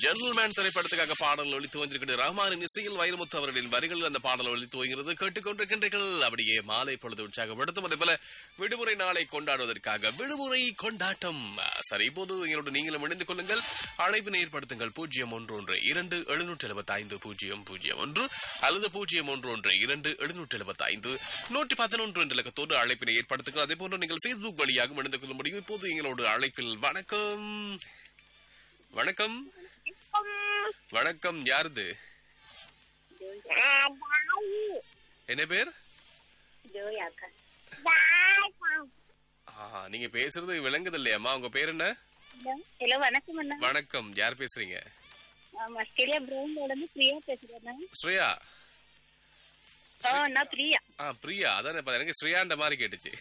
Gentleman திரைப்படத்துக்காக பாடல் ஒழித்து வந்திருக்கிறது ரஹ்மானின் இசையில் வைரமுத்து அவர்களின் வரிகளில் அந்த பாடல் ஒழித்து வருகிறது கேட்டுக்கொண்டிருக்கின்றீர்கள் அப்படியே மாலை பொழுது உற்சாகப்படுத்தும் அதே போல விடுமுறை நாளை கொண்டாடுவதற்காக விடுமுறை கொண்டாட்டம் சரி இப்போது எங்களோடு நீங்களும் இணைந்து கொள்ளுங்கள் அழைப்பினை ஏற்படுத்துங்கள் பூஜ்ஜியம் ஒன்று ஒன்று இரண்டு எழுநூற்றி எழுபத்தி ஐந்து பூஜ்ஜியம் பூஜ்ஜியம் ஒன்று அல்லது பூஜ்ஜியம் ஒன்று ஒன்று இரண்டு எழுநூற்றி எழுபத்தி ஐந்து நூற்றி பதினொன்று என்ற இலக்கத்தோடு அழைப்பினை ஏற்படுத்துங்கள் அதே போன்று நீங்கள் ஃபேஸ்புக் வழியாக இணைந்து கொள்ள முடியும் இப்போது எங்களோடு அழைப்பில் வணக்கம் வணக்கம் வணக்கம் யாருது என்ன பேர் ஆ, நீங்க பேசுறது விளங்குது இல்லையாம்மா உங்க பேர் என்ன ஹலோ வணக்கம் அண்ணா வணக்கம் யார் பேசுறீங்க ஆமா ஆஸ்திரேலியா பிரவுன்ல இருந்து பிரியா பேசுறேன் ஸ்ரேயா ஆ நான் பிரியா ஆ பிரியா அதான் இப்ப எனக்கு ஸ்ரேயான்ற மாதிரி கேட்டுச்சு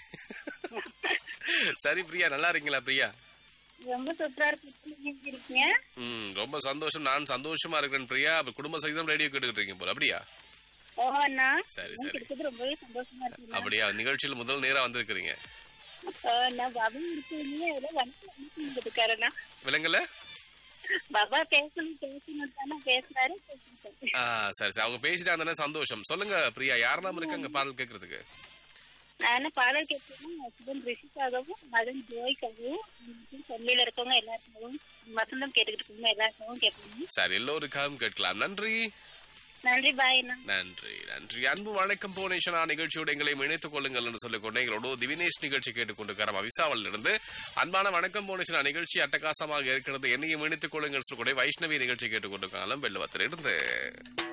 சரி பிரியா நல்லா இருக்கீங்களா பிரியா ரொம்ப சூப்பரா இருக்கு நீங்க எப்படி இருக்கீங்க ம் ரொம்ப சந்தோஷம் நான் சந்தோஷமா இருக்கிறேன் பிரியா அப்ப குடும்ப சகிதம் ரேடியோ கேட்டுக்கிட்டு இருக்கீங்க போல அப்படியா ஓ அண்ணா சரி, எனக்கு சரி. இருக்கிறது ரொம்பவே சந்தோஷமா இருக்கு அப்படியா நிகழ்ச்சியில் முதல் நேரா வந்திருக்கிறீங்க நான் பாபா இருக்கீங்க எவ்வளவு வணக்கம் வணக்கம் இருக்காருண்ணா விலங்கல பாபா பேசணும் பேசணும் தானே பேசினாரு பேசிட்டேன். ஆ சரி சரி அவங்க பேசிட்டாங்க சந்தோஷம் சொல்லுங்க பிரியா யாரெல்லாம் இருக்காங்க பாடல் கேட்கறதுக்கு நான் என்ன பாடல் கேட்கணும் ஹஸ்பண்ட் ரிஷிக்காகவும் மகன் ஜோய்க்காகவும் சென்னையில இருக்கவங்க எல்லாருக்காகவும் வசந்தம் கேட்டுக்கிட்டு இருக்கவங்க எல்லாருக்காகவும் கேட்கணும் சரி எல்லோருக்காகவும் கேட்கலாம் நன்றி நன்றி பாய் அண்ணா நன்றி நன்றி அன்பு வணக்கம் போனேஷனா நிகழ்ச்சியோடு எங்களை இணைத்துக் கொள்ளுங்கள் என்று சொல்லிக்கொண்டு எங்களோட திவினேஷ் நிகழ்ச்சி கேட்டுக்கொண்டிருக்கிறோம் அவிசாவில் இருந்து அன்பான வணக்கம் போனேஷனா நிகழ்ச்சி அட்டகாசமாக இருக்கிறது என்னையும் இணைத்துக் கொள்ளுங்கள் சொல்லிக்கொண்டே வைஷ்ணவி நிகழ்ச்சி கேட்டுக்கொண்டிருக்காங்க வெள்ளுவத்திலிருந்து